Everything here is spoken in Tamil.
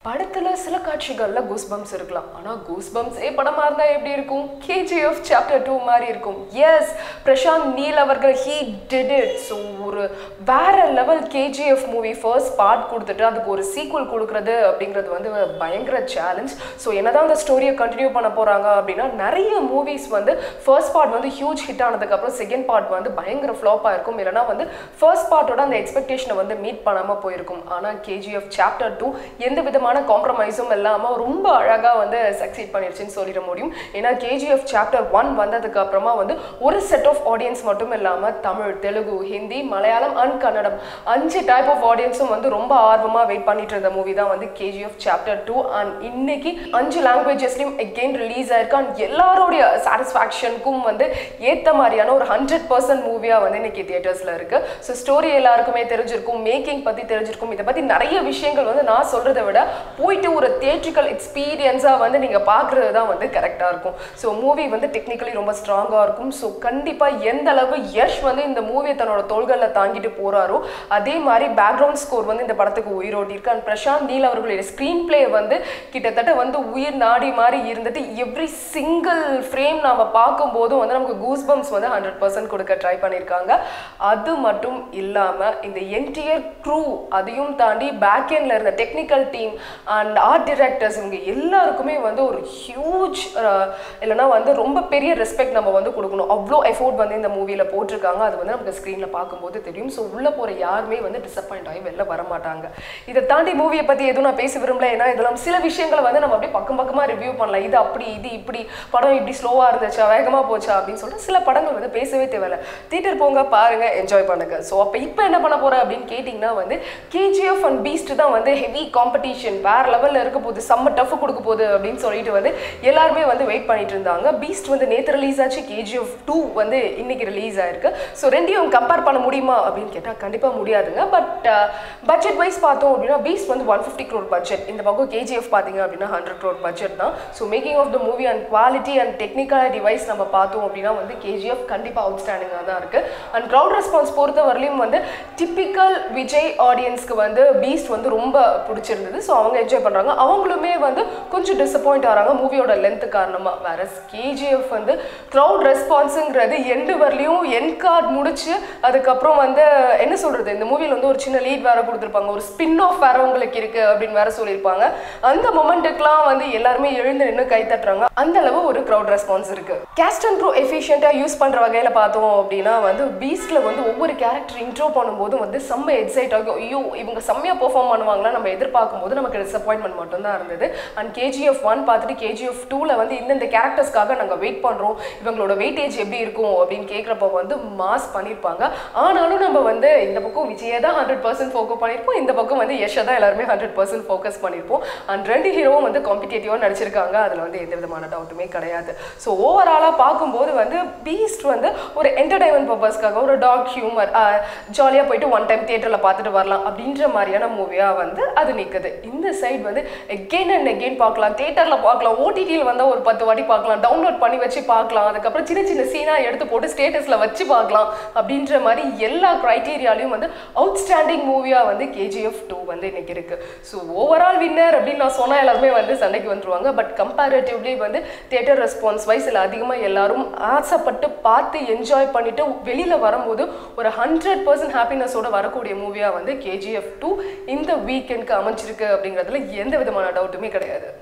படத்துல சில காட்சிகள்ல கூஸ் பம்ப்ஸ் இருக்கலாம் ஆனா கூஸ் பம்ப்ஸே படமா இருந்தா எப்படி இருக்கும் கேஜிஎஃப் சாப்டர் டூ மாதிரி இருக்கும் எஸ் பிரசாந்த் நீல் அவர்கள் ஹீ டிட் இட் ஸோ ஒரு வேற level KGF movie first part கொடுத்துட்டு அதுக்கு ஒரு சீக்குவல் கொடுக்குறது அப்படிங்கிறது வந்து பயங்கர சேலஞ்ச் ஸோ என்னதான் அந்த ஸ்டோரியை கண்டினியூ பண்ண போறாங்க அப்படின்னா நிறைய மூவிஸ் வந்து ஃபர்ஸ்ட் பார்ட் வந்து ஹியூஜ் ஹிட் ஆனதுக்கப்புறம் செகண்ட் பார்ட் வந்து பயங்கர ஃப்ளாப்பாக இருக்கும் இல்லைனா வந்து ஃபர்ஸ்ட் பார்ட்டோட அந்த எக்ஸ்பெக்டேஷனை வந்து மீட் பண்ணாமல் போயிருக்கும் ஆனால் கேஜிஎஃப் சாப்டர் டூ எந்த விதமான காம்ப்ரமைஸும் இல்லாமல் ரொம்ப அழகாக வந்து சக்சீட் பண்ணிருச்சுன்னு சொல்லிட முடியும் ஏன்னா கேஜிஎஃப் சாப்டர் ஒன் வந்ததுக்கு அப்புறமா வந்து ஒரு செட் ஆஃப் ஆடியன்ஸ் மட்டும் இல்லாமல் தமிழ் தெலுங்கு ஹிந்தி மலையாளம் அண்ட் கன்னடம் அஞ்சு டைப் ஆஃப் ஆடியன்ஸும் வந்து ரொம்ப ஆர்வமாக வெயிட் பண்ணிட்டு இருந்த மூவி தான் வந்து கேஜிஎஃப் சாப்டர் டூ அண்ட் இன்னைக்கு அஞ்சு லாங்குவேஜஸ்லையும் எகெயின் ரிலீஸ் ஆயிருக்கு அண்ட் எல்லாருடைய சாட்டிஸ்ஃபேக்ஷனுக்கும் வந்து ஏற்ற மாதிரியான ஒரு ஹண்ட்ரட் பர்சன்ட் மூவியாக வந்து இன்னைக்கு தியேட்டர்ஸில் இருக்கு ஸோ ஸ்டோரி எல்லாருக்குமே தெரிஞ்சிருக்கும் மேக்கிங் பற்றி தெரிஞ்சிருக்கும் இதை பற்றி நிறைய விஷயங்கள் வந்து நான் சொல்கிறத விட போயிட்டு ஒரு தியேட்ரிக்கல் எக்ஸ்பீரியன்ஸாக வந்து நீங்கள் பார்க்குறது தான் வந்து கரெக்டாக இருக்கும் ஸோ மூவி வந்து டெக்னிக்கலி ரொம்ப ஸ்ட்ராங்காக இருக்கும் ஸோ கண்டிப்பாக எந்த அளவு யஷ் வந்து இந்த மூவியை தன்னோட தோள்களில் தாங்கிட்டு போகிறாரோ அதே மாதிரி பேக்ரவுண்ட் ஸ்கோர் வந்து இந்த படத்துக்கு உயிரோட்டிருக்கு அண்ட் பிரசாந்த் நீல் அவர்களுடைய ஸ்க்ரீன் பிளே வந்து கிட்டத்தட்ட வந்து உயிர் நாடி மாதிரி இருந்துட்டு எவ்ரி சிங்கிள் ஃப்ரேம் நாம் பார்க்கும்போதும் வந்து நமக்கு கூஸ் பம்ப்ஸ் வந்து ஹண்ட்ரட் பர்சன்ட் கொடுக்க ட்ரை பண்ணியிருக்காங்க அது மட்டும் இல்லாமல் இந்த என்டையர் க்ரூ அதையும் தாண்டி பேக் எண்டில் இருந்த technical team and art directors இவங்க எல்லாருக்குமே வந்து ஒரு ஹியூஜ் இல்லைனா வந்து ரொம்ப பெரிய ரெஸ்பெக்ட் நம்ம வந்து கொடுக்கணும் அவ்வளோ எஃபோர்ட் வந்து இந்த மூவியில் போட்டிருக்காங்க அது வந்து நமக்கு ஸ்க்ரீனில் பார்க்கும்போது தெரியும் ஸோ உள்ளே போகிற யாருமே வந்து டிசப்பாயிண்ட் ஆகி வெளில வர மாட்டாங்க இதை தாண்டி மூவியை பற்றி எதுவும் நான் பேச விரும்பல ஏன்னா இதெல்லாம் சில விஷயங்களை வந்து நம்ம அப்படியே பக்கம் பக்கமாக ரிவ்யூ பண்ணலாம் இது அப்படி இது இப்படி படம் இப்படி ஸ்லோவாக இருந்துச்சா வேகமாக போச்சா அப்படின்னு சொல்லிட்டு சில படங்கள் வந்து பேசவே தேவையில்ல தியேட்டர் போங்க பாருங்க என்ஜாய் பண்ணுங்க ஸோ அப்போ இப்போ என்ன பண்ண போகிறேன் அப்படின்னு கேட்டிங்கன்னா வந்து கேஜிஎஃப் அண்ட் பீஸ்ட் தான் வந்து ஹெவி காம்படிஷன் வேற லெவலில் இருக்க போகுது செம்ம டஃப் கொடுக்க போகுது அப்படின்னு சொல்லிட்டு வந்து எல்லாருமே வந்து வெயிட் பண்ணிட்டு இருந்தாங்க பீஸ்ட் வந்து நேற்று ரிலீஸ் ஆச்சு கேஜிஎஃப் டூ வந்து இன்னைக்கு ரிலீஸ் ஆயிருக்கு ஸோ ரெண்டையும் கம்பேர் பண்ண முடியுமா அப்படின்னு கேட்டால் கண்டிப்பாக முடியாதுங்க பட் பட்ஜெட் வைஸ் பார்த்தோம் அப்படின்னா பீஸ்ட் வந்து ஒன் ஃபிஃப்டி க்ரோர் பட்ஜெட் இந்த பக்கம் கேஜிஎஃப் பார்த்தீங்க அப்படின்னா ஹண்ட்ரட் க்ரோர் பட்ஜெட் தான் so making of the movie and quality and technical device நம்ம பார்த்தோம் அப்படின்னா வந்து கேஜிஎஃப் கண்டிப்பாக அவுட்ஸ்டாண்டிங்காக தான் இருக்குது அண்ட் க்ரௌட் ரெஸ்பான்ஸ் பொறுத்த வரலையும் வந்து டிப்பிக்கல் விஜய் ஆடியன்ஸ்க்கு வந்து பீஸ்ட் வந்து ரொம்ப பிடிச்சிருந்தது ஸோ அவங்க என்ஜாய் பண்ணுறாங்க அவங்களுமே வந்து கொஞ்சம் டிசப்பாயிண்ட் ஆகிறாங்க மூவியோட லென்த் காரணமாக வேற கேஜிஎஃப் வந்து க்ரௌட் ரெஸ்பான்ஸுங்கிறது எண்டு வரலையும் என் கார்டு முடிச்சு அதுக்கப்புறம் வந்து என்ன சொல்கிறது இந்த மூவியில் வந்து ஒரு சின்ன லீட் வேற கொடுத்துருப்பாங்க ஒரு ஸ்பின் ஆஃப் வேற உங்களுக்கு இருக்கு அப்படின்னு வேற சொல்லியிருப்பாங்க அந்த மொமெண்ட்டுக்குலாம் வந்து எல்லாருமே எழுந்து நின்று கை தட்டுறாங்க அந்த அளவு ஒரு க்ரௌட் ரெஸ்பான்ஸ் இருக்கு கேஸ்ட் அண்ட் ப்ரோ எஃபிஷியண்டாக யூஸ் பண்ணுற வகையில் பார்த்தோம் அப்படின்னா வந்து பீஸ்ட்ல வந்து ஒவ்வொரு கேரக்டர் இன்ட்ரோ பண்ணும்போதும் வந்து செம்ம எக்ஸைட் ஆகும் ஐயோ இவங்க செம்மையாக பெர்ஃபார்ம் பண்ணுவாங்களா நம்ம எதிர்பார்க்கும் போது நமக்கு டிசப்பாயின்மெண்ட் மட்டும்தான் இருந்தது அண்ட் கேஜிஎஃப் ஒன் பார்த்துட்டு கேஜிஎஃப் டூவில் வந்து இந்தந்த கேரக்டர்ஸ்க்காக நாங்கள் வெயிட் பண்ணுறோம் இவங்களோட வெயிட்டேஜ் எப்படி இருக்கும் அப்படின்னு கேட்குறப்ப வந்து மாஸ் பண்ணியிருப்பாங்க ஆனாலும் நம்ம வந்து இந்த பக்கம் விஜயை தான் ஹண்ட்ரட் பர்சன்ட் ஃபோக்கஸ் பண்ணியிருப்போம் இந்த பக்கம் வந்து யஷை தான் எல்லாருமே ஹண்ட்ரட் பர்சன்ட் ஃபோக்கஸ் பண்ணியிருப்போம் அண்ட் ரெண்டு ஹீரோவும் வந்து காம்படிட்டிவாக நடிச்சிருக்காங்க அதில் வந்து எந்த விதமான டவுட்டுமே கிடையாது ஸோ ஓவராலாக பார்க்கும்போது வந்து பீஸ்ட் வந்து ஒரு என்டர்டைன்மெண்ட் பர்பஸ்க்காக ஒரு டாக் ஹியூமர் ஜாலியாக போயிட்டு ஒன் டைம் தியேட்டரில் பார்த்துட்டு வரலாம் அப்படின்ற மாதிரியான மூவியாக வந்து அது நிற்குது இந்த சைடு வந்து எகெயின் அண்ட் எகெயின் பார்க்கலாம் தியேட்டரில் பார்க்கலாம் ஓடிடியில் வந்தால் ஒரு பத்து வாட்டி பார்க்கலாம் டவுன்லோட் பண்ணி வச்சு பார்க்கலாம் அதுக்கப்புறம் சின்ன சின்ன சீனாக எடுத்து போட்டு ஸ்டேட்டஸில் வச்சு பார்க்கலாம் அப்படின்ற மாதிரி எல்லா க்ரைட்டீரியாலையும் வந்து அவுட்ஸ்டாண்டிங் மூவியாக வந்து கேஜிஎஃப் டூ வந்து இன்னைக்கு இருக்கு ஸோ ஓவரால் வின்னர் அப்படின்னு நான் சொன்னால் எல்லாருமே வந்து சண்டைக்கு வந்துருவாங்க பட் கம்பேரிட்டிவ்லி வந்து தியேட்டர் ரெஸ்பான்ஸ் வைஸ் இல்லை அதிகமாக எல்லாரும் ஆசைப்பட்டு பார்த்து என்ஜாய் பண்ணிட்டு வெளியில் வரும்போது ஒரு ஹண்ட்ரட் பர்சன்ட் ஹாப்பினஸோட வரக்கூடிய மூவியாக வந்து கேஜிஎஃப் டூ இந்த வீக்கெண்டுக்கு அமைஞ்சிருக்கு அப்படிங்கிறதுல எந்த விதமான டவுட்டுமே கிடையாது